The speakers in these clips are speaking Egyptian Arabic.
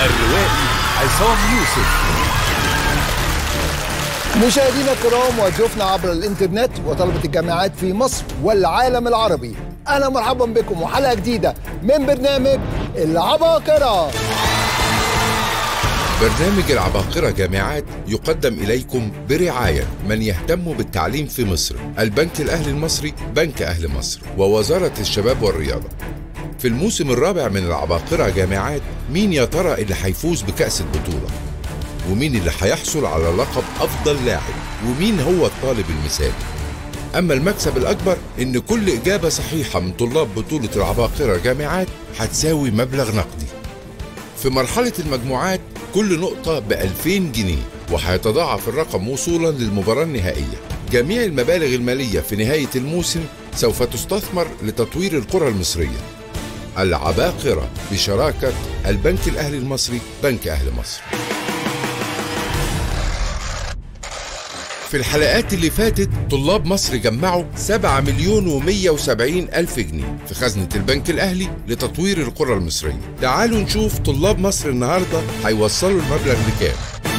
الروائي عصام يوسف مشاهدينا الكرام وضيوفنا عبر الانترنت وطلبة الجامعات في مصر والعالم العربي اهلا مرحبا بكم وحلقة جديدة من برنامج العباقرة برنامج العباقرة جامعات يقدم إليكم برعاية من يهتم بالتعليم في مصر البنك الأهلي المصري بنك أهل مصر ووزارة الشباب والرياضة في الموسم الرابع من العباقرة جامعات مين يا ترى اللي هيفوز بكأس البطولة ومين اللي هيحصل على لقب أفضل لاعب ومين هو الطالب المثالي أما المكسب الأكبر إن كل إجابة صحيحة من طلاب بطولة العباقرة جامعات هتساوي مبلغ نقدي في مرحلة المجموعات كل نقطة ب 2000 جنيه وهيتضاعف الرقم وصولا للمباراة النهائية جميع المبالغ المالية في نهاية الموسم سوف تستثمر لتطوير القرى المصرية العباقرة بشراكة البنك الأهلي المصري بنك أهل مصر في الحلقات اللي فاتت طلاب مصر جمعوا 7 مليون و170 ألف جنيه في خزنة البنك الأهلي لتطوير القرى المصرية تعالوا نشوف طلاب مصر النهاردة هيوصلوا المبلغ لكام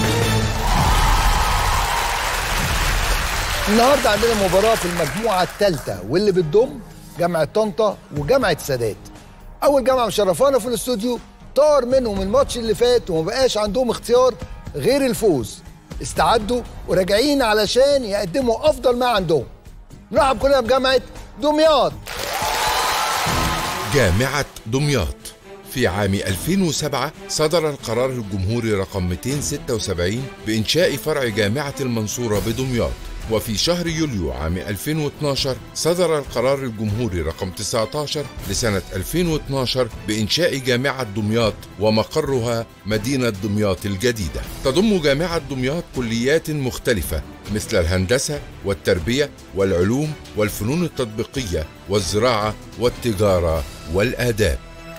النهارده عندنا مباراة في المجموعة الثالثة واللي بتضم جامعة طنطا وجامعة سادات أول جامعة مشرفانا في الاستوديو طار منهم الماتش اللي فات وما بقاش عندهم اختيار غير الفوز استعدوا وراجعين علشان يقدموا أفضل ما عندهم نرحب كلنا بجامعة دمياط جامعة دمياط في عام 2007 صدر القرار الجمهوري رقم 276 بإنشاء فرع جامعة المنصورة بدمياط وفي شهر يوليو عام 2012 صدر القرار الجمهوري رقم 19 لسنة 2012 بإنشاء جامعة دمياط ومقرها مدينة دمياط الجديدة تضم جامعة دمياط كليات مختلفة مثل الهندسة والتربية والعلوم والفنون التطبيقية والزراعة والتجارة والآداب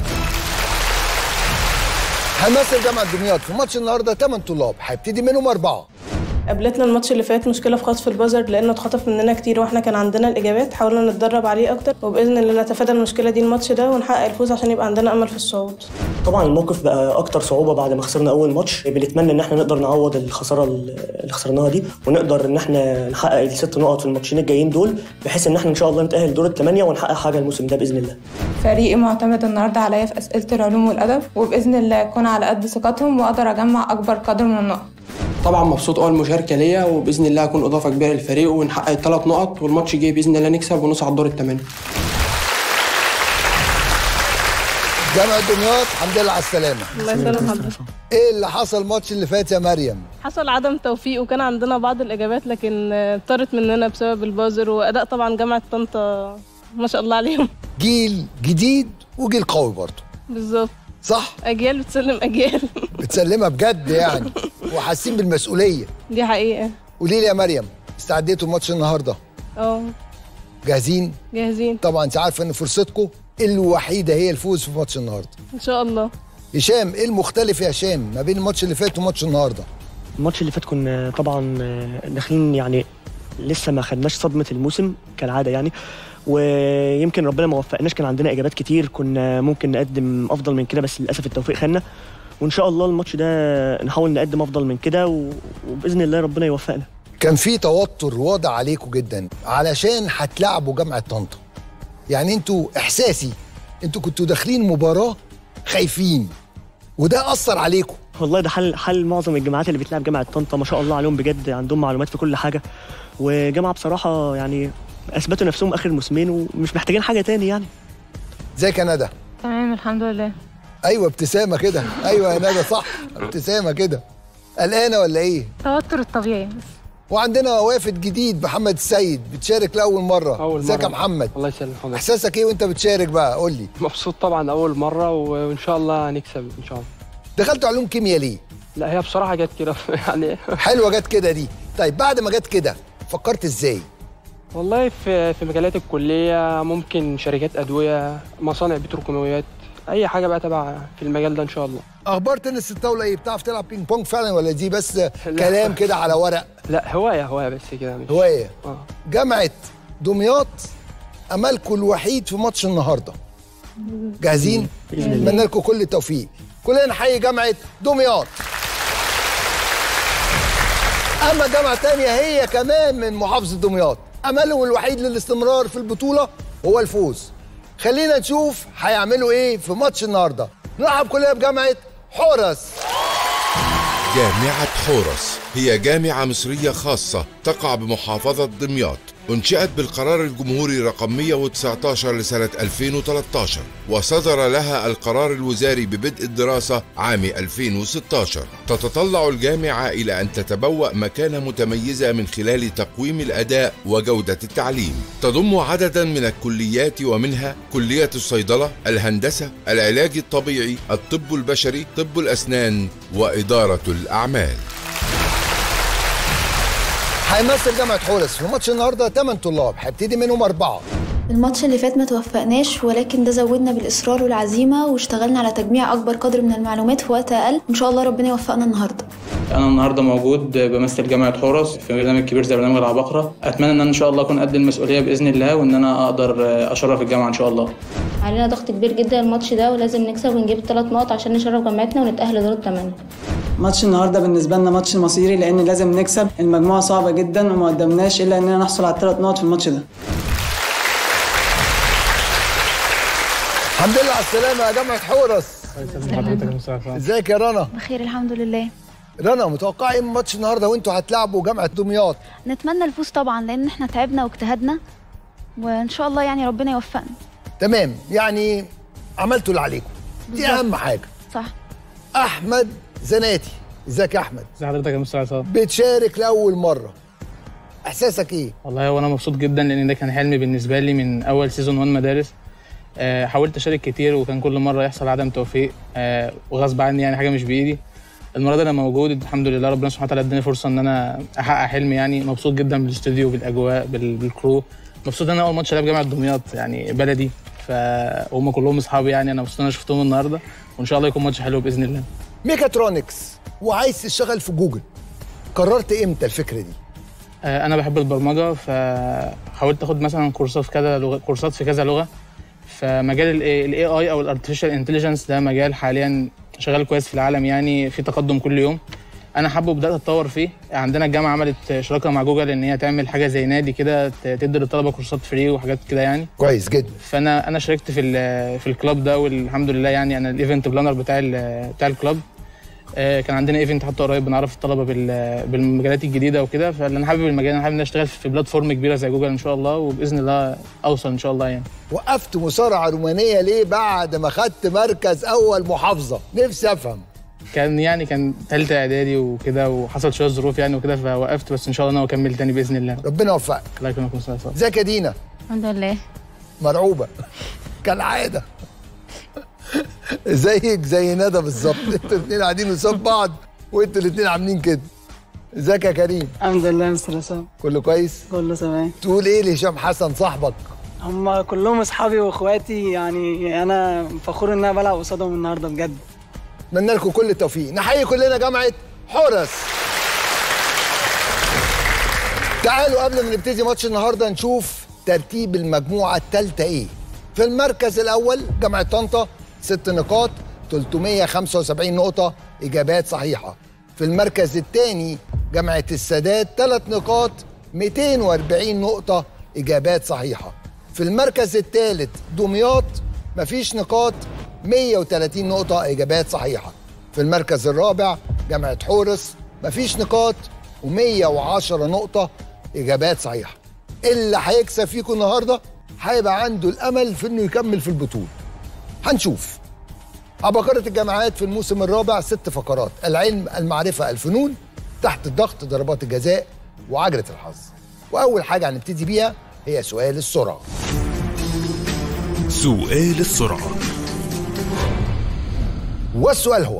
هنمثل جامعة دمياط في ماتش النهارده 8 طلاب هيبتدي منهم أربعة قابلتنا الماتش اللي فات مشكله في خطف البازر لانه اتخطف مننا كتير واحنا كان عندنا الاجابات حاولنا نتدرب عليه اكتر وباذن الله نتفادى المشكله دي الماتش ده ونحقق الفوز عشان يبقى عندنا امل في الصعود طبعا الموقف بقى اكتر صعوبه بعد ما خسرنا اول ماتش بنتمنى ان احنا نقدر نعوض الخساره اللي خسرناها دي ونقدر ان احنا نحقق الست نقط في الماتشين الجايين دول بحيث ان احنا ان شاء الله نتاهل دور الثمانيه ونحقق حاجه الموسم ده باذن الله فريقي معتمد النهارده عليا في اسئله العلوم والادب وباذن الله اكون على قد ثقتهم واقدر اجمع اكبر قدر من النقط طبعا مبسوط اول مشاركه ليا وباذن الله هكون اضافه كبيره للفريق ونحقق الثلاث نقط والماتش الجاي باذن الله نكسب ونصعد دور الثمانيه جامعة دمياط الحمد لله على السلامة الله يسلم حضرتك ايه اللي حصل الماتش اللي فات يا مريم حصل عدم توفيق وكان عندنا بعض الاجابات لكن آه، طارت مننا بسبب البازر واداء طبعا جامعه طنطا ما شاء الله عليهم جيل جديد وجيل قوي برضه بالظبط صح اجيال بتسلم اجيال بتسلمها بجد يعني وحاسين بالمسؤولية دي حقيقه قولي لي يا مريم استعديتوا الماتش النهارده اه جاهزين جاهزين طبعا انت عارفه ان فرصتكم الوحيده هي الفوز في ماتش النهارده ان شاء الله هشام ايه المختلف يا هشام ما بين الماتش اللي فات وماتش النهارده الماتش اللي فات كنا طبعا داخلين يعني لسه ما خدناش صدمه الموسم كالعاده يعني ويمكن ربنا ما وفقناش كان عندنا اجابات كتير كنا ممكن نقدم افضل من كده بس للاسف التوفيق خدنا وان شاء الله الماتش ده نحاول نقدم افضل من كده و- وباذن الله ربنا يوفقنا كان في توتر واضح عليكم جدا علشان هتلعبوا جامعه طنطا يعني انتوا احساسي انتوا كنتوا داخلين مباراه خايفين وده اثر عليكم والله ده حل حل معظم الجامعات اللي بتلعب جامعه طنطا ما شاء الله عليهم بجد عندهم معلومات في كل حاجه وجامعه بصراحه يعني اثبتوا نفسهم اخر موسمين ومش محتاجين حاجه تاني يعني زي كندا تمام الحمد لله ايوه ابتسامه كده ايوه يا ندى صح ابتسامه كده قلقانه ولا ايه توتر الطبيعي بس وعندنا وافد جديد محمد السيد بتشارك لاول مره اول ازيك يا مرة. محمد الله يسلم حضرتك احساسك ايه وانت بتشارك بقى قول لي مبسوط طبعا اول مره وان شاء الله هنكسب ان شاء الله دخلت علوم كيمياء ليه لا هي بصراحه جت كده يعني حلوه جت كده دي طيب بعد ما جت كده فكرت ازاي والله في في مجالات الكليه ممكن شركات ادويه مصانع بتروكيماويات اي حاجه بقى تبع في المجال ده ان شاء الله اخبار تنس الطاوله ايه بتعرف تلعب بينج بونج فعلا ولا دي بس كلام كده على ورق لا هوايه هوايه بس كده مش هوايه اه جامعه دمياط املكم الوحيد في ماتش النهارده جاهزين بإذن الله. اتمنى لكم كل التوفيق كلنا نحيي جامعه دمياط اما جامعه تانية هي كمان من محافظه دمياط املهم الوحيد للاستمرار في البطوله هو الفوز خلينا نشوف هيعملوا ايه في ماتش النهارده نرحب كلنا بجامعه حورس جامعة حورس هي جامعة مصرية خاصة تقع بمحافظة دمياط أنشئت بالقرار الجمهوري رقم 119 لسنة 2013 وصدر لها القرار الوزاري ببدء الدراسة عام 2016 تتطلع الجامعة إلى أن تتبوأ مكانة متميزة من خلال تقويم الأداء وجودة التعليم تضم عددا من الكليات ومنها كلية الصيدلة الهندسة العلاج الطبيعي الطب البشري طب الأسنان وإدارة الأعمال هيمثل جامعه حورس في ماتش النهارده 8 طلاب هيبتدي منهم اربعه الماتش اللي فات ما توفقناش ولكن ده زودنا بالإصرار والعزيمة واشتغلنا على تجميع أكبر قدر من المعلومات في وقت أقل وإن شاء الله ربنا يوفقنا النهاردة انا النهارده موجود بمثل جامعه حورس في برنامج كبير زي برنامج العباقره اتمنى ان انا ان شاء الله اكون قد المسؤوليه باذن الله وان انا اقدر اشرف الجامعه ان شاء الله علينا ضغط كبير جدا الماتش ده ولازم نكسب ونجيب الثلاث نقط عشان نشرف جامعتنا ونتأهل لدور الثمانية ماتش النهارده بالنسبه لنا ماتش مصيري لان لازم نكسب المجموعه صعبه جدا وما قدمناش الا اننا نحصل على الثلاث نقط في الماتش ده الحمد لله على السلامه يا جامعه حورس ازيك يا رنا بخير الحمد لله رنا متوقعه ايه من ماتش النهارده وانتوا هتلعبوا جامعه دمياط نتمنى الفوز طبعا لأن احنا تعبنا واجتهدنا وإن شاء الله يعني ربنا يوفقنا تمام يعني عملتوا اللي عليكم دي بالظبط. اهم حاجه صح احمد زناتي ازيك يا احمد ازي حضرتك يا مستر عصام بتشارك لاول مره احساسك ايه والله وانا مبسوط جدا لان ده كان حلم بالنسبه لي من اول سيزون 1 مدارس آه، حاولت اشارك كتير وكان كل مره يحصل عدم توفيق آه، وغصب عني يعني حاجه مش بايدي المره دي انا موجود الحمد لله ربنا سبحانه وتعالى اداني فرصه ان انا احقق حلمي يعني مبسوط جدا بالاستوديو بالاجواء بال- بالكرو مبسوط ان انا اول ماتش العب جامعه دمياط يعني بلدي فهم كلهم اصحابي يعني انا مبسوط ان انا شفتهم النهارده وان شاء الله يكون ماتش حلو باذن الله ميكاترونكس وعايز تشتغل في جوجل قررت امتى الفكره دي آه، انا بحب البرمجه فحاولت اخد مثلا كورسات في كذا لغه كورسات في كذا لغه فمجال الاي اي او الارتفيشال انتليجنس ده مجال حاليا شغال كويس في العالم يعني في تقدم كل يوم انا حابه بدات اتطور فيه عندنا الجامعه عملت شراكه مع جوجل ان هي تعمل حاجه زي نادي كده ت- تدي للطلبه كورسات فري وحاجات كده يعني كويس جدا فانا انا شاركت في ال- في الكلاب ده والحمد لله يعني انا الايفنت بلانر بتاع ال- بتاع الكلاب آه، كان عندنا ايفنت حتى قريب بنعرف الطلبه بال- بالمجالات الجديده وكده فانا حابب المجال انا حابب ان أنا اشتغل في بلاتفورم كبيره زي جوجل ان شاء الله وباذن الله اوصل ان شاء الله يعني وقفت مصارعه رومانيه ليه بعد ما خدت مركز اول محافظه نفسي افهم كان يعني كان ثالثه اعدادي وكده وحصل شويه ظروف يعني وكده فوقفت بس ان شاء الله انا اكمل تاني باذن الله ربنا يوفقك الله يكرمكم استاذ عصام. ازيك يا دينا الحمد لله مرعوبه كالعاده زيك زي ندى بالظبط انتوا الاثنين قاعدين قصاد بعض وانتوا الاثنين عاملين كده ازيك يا كريم الحمد لله يا مستر عصام كله كويس كله تمام تقول ايه لهشام حسن صاحبك هم كلهم اصحابي واخواتي يعني انا فخور ان انا بلعب قصادهم النهارده بجد اتمنى لكم كل التوفيق نحيي كلنا جامعه حورس تعالوا قبل ما نبتدي ماتش النهارده نشوف ترتيب المجموعه الثالثه ايه في المركز الاول جامعه طنطا ست نقاط 375 نقطه اجابات صحيحه في المركز الثاني جامعه السادات ثلاث نقاط 240 نقطه اجابات صحيحه في المركز الثالث دمياط مفيش نقاط 130 نقطة إجابات صحيحة في المركز الرابع جامعة حورس مفيش نقاط و110 نقطة إجابات صحيحة اللي هيكسب فيكم النهاردة هيبقى عنده الأمل في إنه يكمل في البطولة هنشوف عباقرة الجامعات في الموسم الرابع ست فقرات العلم المعرفة الفنون تحت الضغط ضربات الجزاء وعجلة الحظ وأول حاجة هنبتدي بيها هي سؤال السرعة سؤال السرعة والسؤال هو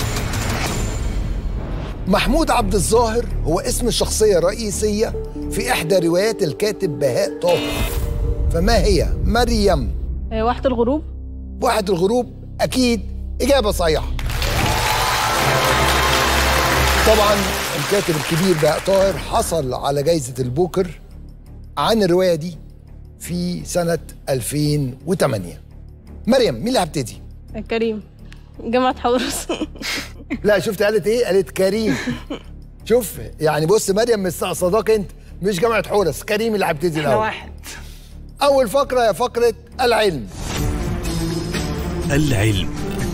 محمود عبد الظاهر هو اسم الشخصية الرئيسية في إحدى روايات الكاتب بهاء طاهر فما هي مريم واحد الغروب واحد الغروب أكيد إجابة صحيحة طبعا الكاتب الكبير بهاء طاهر حصل على جائزة البوكر عن الرواية دي في سنة 2008 مريم مين اللي هبتدي؟ كريم جامعة حورس لا شفت قالت ايه قالت كريم شوف يعني بص مريم مستقصداك انت مش جامعه حورس كريم اللي هبتدي احنا الاول واحد اول فقره هي فقره العلم العلم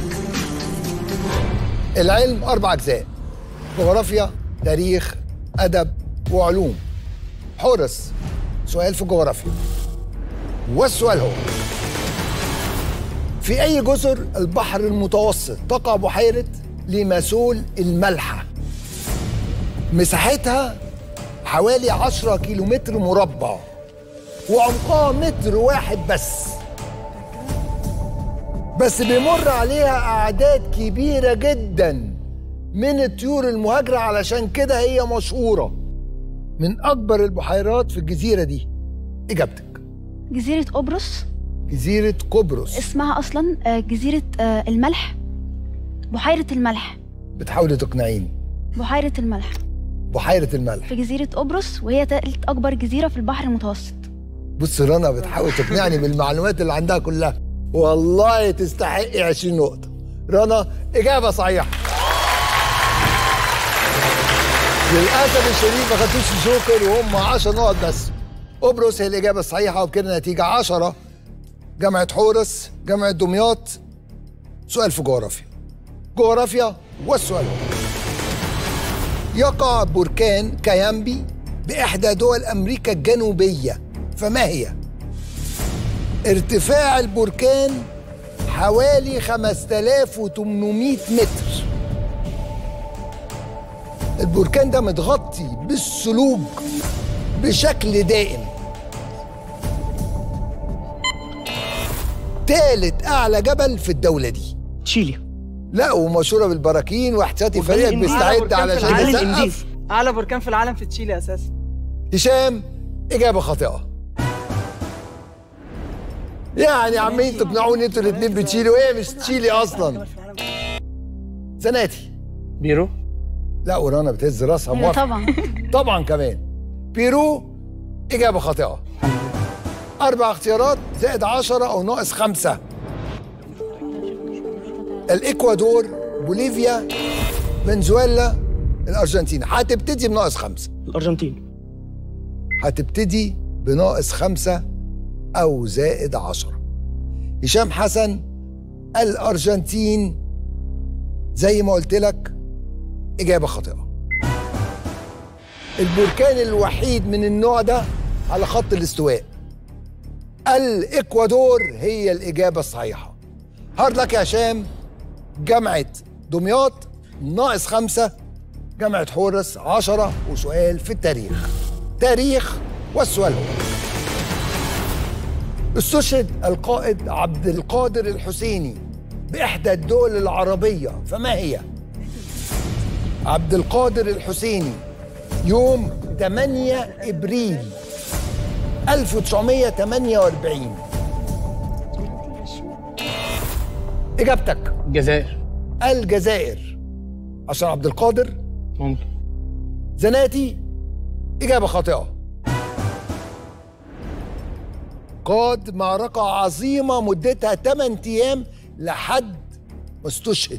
العلم اربع اجزاء جغرافيا تاريخ ادب وعلوم حورس سؤال في الجغرافيا والسؤال هو في اي جزر البحر المتوسط تقع بحيره لماسول الملحه مساحتها حوالي 10 كيلومتر مربع وعمقها متر واحد بس بس بيمر عليها أعداد كبيرة جدا من الطيور المهاجرة علشان كده هي مشهورة من أكبر البحيرات في الجزيرة دي إجابتك جزيرة قبرص جزيرة قبرص اسمها أصلا آه، جزيرة آه، الملح بحيرة الملح بتحاولي تقنعيني بحيرة الملح بحيرة الملح في جزيرة قبرص وهي تالت أكبر جزيرة في البحر المتوسط بص رنا بتحاول تقنعني بالمعلومات اللي عندها كلها والله تستحقي 20 نقطة رنا إجابة صحيحة للأسف الشديد ما خدتوش الجوكر وهم 10 نقط بس قبرص هي الإجابة الصحيحة وبكده نتيجة 10 جامعة حورس جامعة دمياط سؤال في جغرافيا جغرافيا والسؤال هو يقع بركان كايامبي بإحدى دول أمريكا الجنوبية فما هي؟ ارتفاع البركان حوالي 5800 متر البركان ده متغطي بالثلوج بشكل دائم تالت أعلى جبل في الدولة دي تشيلي لا ومشهورة بالبراكين واحتياطي فريقك أعلى بيستعد بركان في علشان العالم. يسقف اعلى بركان في العالم في تشيلي اساسا هشام إجابة خاطئة يعني عمالين تقنعوني انتوا الاثنين بتشيلي وهي مش تشيلي اصلا زناتي بيرو لا ورانا بتهز راسها أيوة موافقة طبعا طبعا كمان بيرو إجابة خاطئة أربع اختيارات زائد عشرة أو ناقص خمسة الإكوادور بوليفيا فنزويلا الأرجنتين هتبتدي بناقص خمسة الأرجنتين هتبتدي بناقص خمسة أو زائد عشرة هشام حسن الأرجنتين زي ما قلت لك إجابة خاطئة البركان الوحيد من النوع ده على خط الاستواء الإكوادور هي الإجابة الصحيحة هارد لك يا هشام جامعة دمياط ناقص خمسة جامعة حورس عشرة وسؤال في التاريخ تاريخ والسؤال هو استشهد القائد عبد القادر الحسيني بإحدى الدول العربية فما هي؟ عبد القادر الحسيني يوم 8 ابريل 1948 اجابتك الجزائر الجزائر عشان عبد القادر ممكن زناتي اجابه خاطئه قاد معركه عظيمه مدتها 8 ايام لحد ما استشهد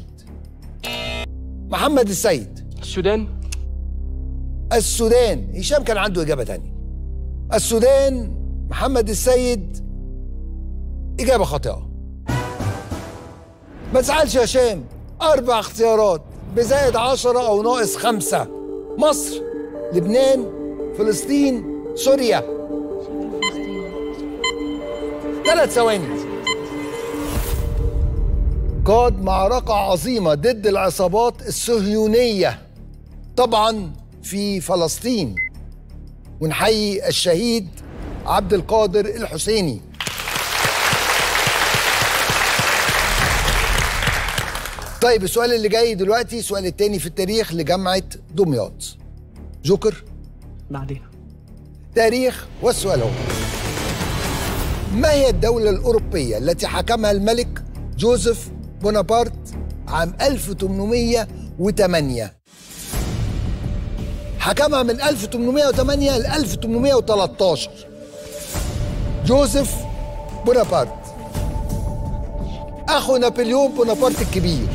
محمد السيد السودان السودان هشام كان عنده إجابة تانية السودان محمد السيد إجابة خاطئة ما تزعلش يا هشام أربع اختيارات بزائد عشرة أو ناقص خمسة مصر لبنان فلسطين سوريا ثلاث ثواني قاد معركة عظيمة ضد العصابات الصهيونية طبعا في فلسطين ونحيي الشهيد عبد القادر الحسيني طيب السؤال اللي جاي دلوقتي السؤال التاني في التاريخ لجامعة دمياط جوكر بعدين تاريخ والسؤال هو ما هي الدولة الأوروبية التي حكمها الملك جوزيف بونابرت عام 1808 حكمها من 1808 ل 1813 جوزيف بونابرت أخو نابليون بونابرت الكبير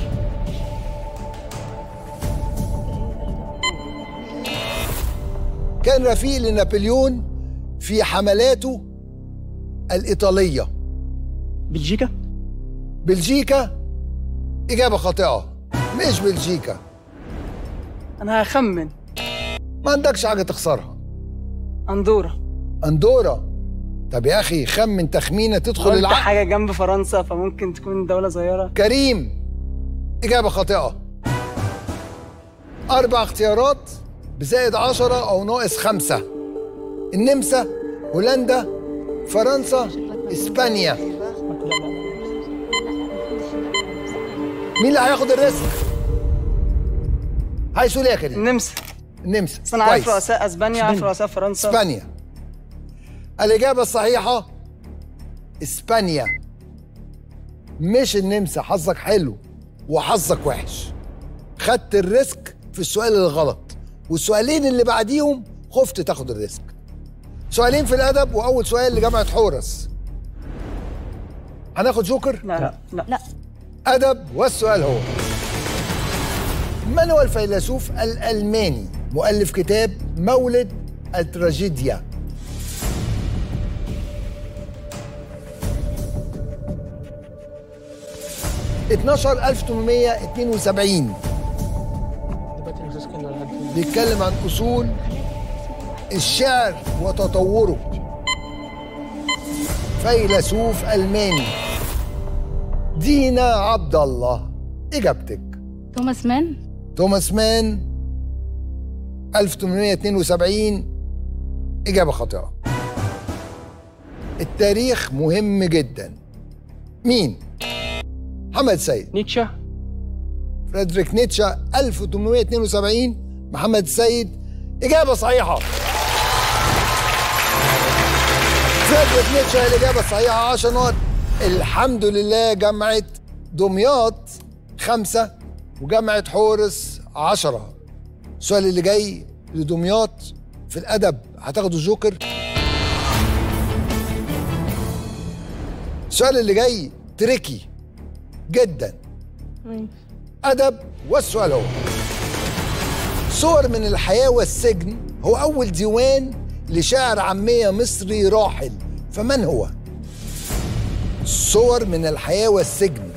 كان رفيق لنابليون في حملاته الإيطالية بلجيكا بلجيكا إجابة خاطئة مش بلجيكا انا هخمن ما عندكش حاجة تخسرها اندورا أندورا طب يا أخي خمن تخمينة تدخل قلت العقل حاجه جنب فرنسا فممكن تكون دوله صغيره كريم إجابة خاطئة أربع اختيارات بزائد عشرة أو ناقص خمسة النمسا هولندا فرنسا إسبانيا مين اللي هياخد الريسك؟ عايز تقول ايه يا كريم؟ النمسا النمسا بس انا عارف كويس. رؤساء اسبانيا عارف رؤساء فرنسا اسبانيا الإجابة الصحيحة اسبانيا مش النمسا حظك حلو وحظك وحش خدت الريسك في السؤال الغلط والسؤالين اللي بعديهم خفت تاخد الريسك سؤالين في الأدب وأول سؤال لجامعة حورس هناخد جوكر؟ لا لا لا أدب والسؤال هو من هو الفيلسوف الألماني مؤلف كتاب مولد التراجيديا اتناشر ألف تمنمية اتنين وسبعين بيتكلم عن أصول الشعر وتطوره فيلسوف ألماني دينا عبد الله إجابتك توماس مان توماس مان 1872 إجابة خاطئة التاريخ مهم جدا مين؟ محمد سيد نيتشه فريدريك نيتشه 1872 محمد سيد إجابة صحيحة فريدريك نيتشه الإجابة الصحيحة 10 نقط الحمد لله جامعة دمياط خمسة وجامعة حورس عشرة السؤال اللي جاي لدمياط في الأدب هتاخدوا الجوكر السؤال اللي جاي تريكي جدا أدب والسؤال هو صور من الحياة والسجن هو أول ديوان لشاعر عامية مصري راحل فمن هو؟ صور من الحياة والسجن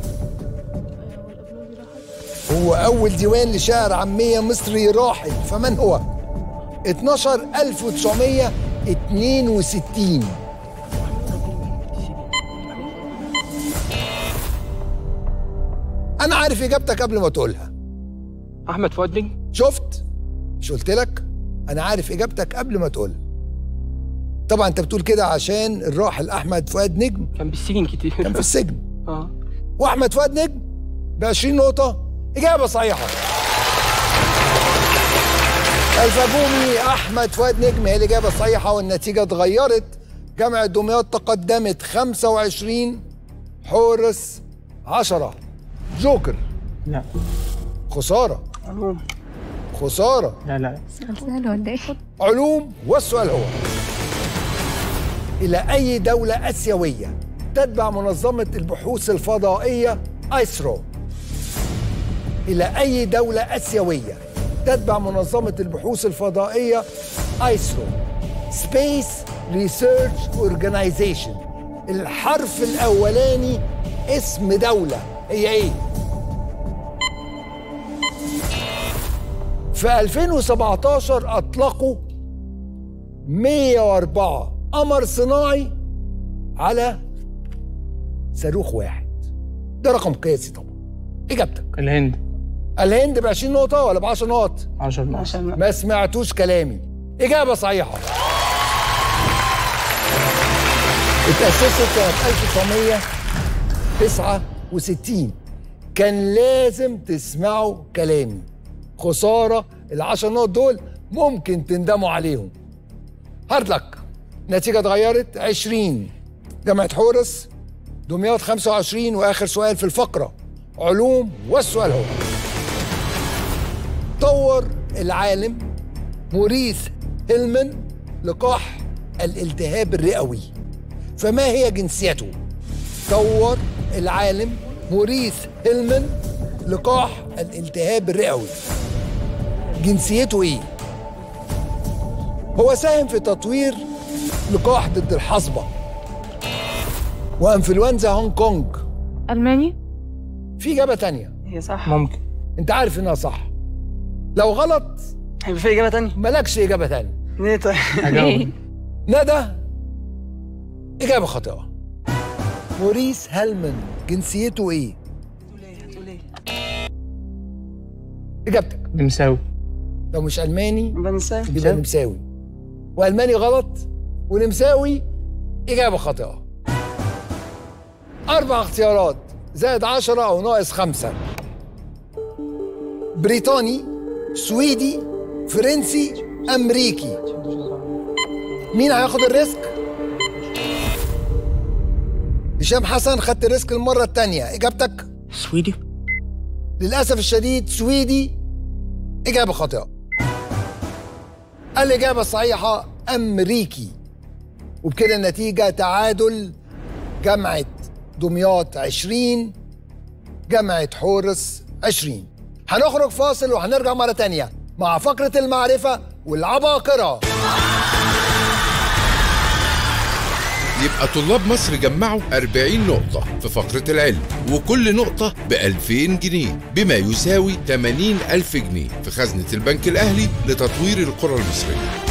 هو أول ديوان لشاعر عامية مصري راحل فمن هو؟ 12 1962 أنا عارف إجابتك قبل ما تقولها احمد فؤاد نجم شفت؟ مش قلت لك؟ أنا عارف إجابتك قبل ما تقولها طبعا أنت بتقول كده عشان الراحل أحمد فؤاد نجم كان بالسجن كتير كان في السجن اه واحمد فؤاد نجم ب 20 نقطة إجابة صحيحة الفجومي أحمد فؤاد نجم هي الإجابة الصحيحة والنتيجة اتغيرت جامعة دمياط تقدمت 25 حورس 10 جوكر لا خسارة علوم خسارة لا لا سهل ولا ايه؟ علوم والسؤال هو إلى أي دولة آسيوية تتبع منظمة البحوث الفضائية ايسرو إلى أي دولة آسيوية تتبع منظمة البحوث الفضائية ايسرو Space Research Organization الحرف الأولاني اسم دولة هي إيه؟ في 2017 أطلقوا 104 قمر صناعي على صاروخ واحد ده رقم قياسي طبعا اجابتك الهند الهند ب 20 نقطة ولا ب 10 نقط؟ 10 نقط عشان ما سمعتوش كلامي إجابة صحيحة اتأسست سنة 1969 كان لازم تسمعوا كلامي خسارة العشر نقط دول ممكن تندموا عليهم هارد لك النتيجة اتغيرت 20 جامعة حورس دمياط 25 وآخر سؤال في الفقرة علوم والسؤال هو طور العالم موريث هيلمن لقاح الالتهاب الرئوي فما هي جنسيته؟ طور العالم موريس هيلمن لقاح الالتهاب الرئوي جنسيته ايه هو ساهم في تطوير لقاح ضد الحصبة وانفلونزا هونج كونج ألماني في إجابة تانية هي صح ممكن أنت عارف إنها صح لو غلط هيبقى في اجابه تانية مالكش إجابة تانية ليه طيب هجاوب ندى إجابة خاطئة موريس هلمن جنسيته إيه؟ إجابتك نمساوي لو مش ألماني يبقى نساوي يبقى نمساوي وألماني غلط ونمساوي إجابة خاطئة أربع اختيارات زائد عشرة أو ناقص خمسة بريطاني سويدي فرنسي أمريكي مين هياخد الريسك؟ هشام حسن خدت الريسك المرة التانية إجابتك؟ سويدي للأسف الشديد سويدي إجابة خاطئة الإجابة الصحيحة أمريكي وبكده النتيجة تعادل جامعة دمياط 20 جامعة حورس 20 هنخرج فاصل وهنرجع مرة تانية مع فقرة المعرفة والعباقرة يبقى طلاب مصر جمعوا 40 نقطة في فقرة العلم وكل نقطة ب 2000 جنيه بما يساوي 80 ألف جنيه في خزنة البنك الأهلي لتطوير القرى المصرية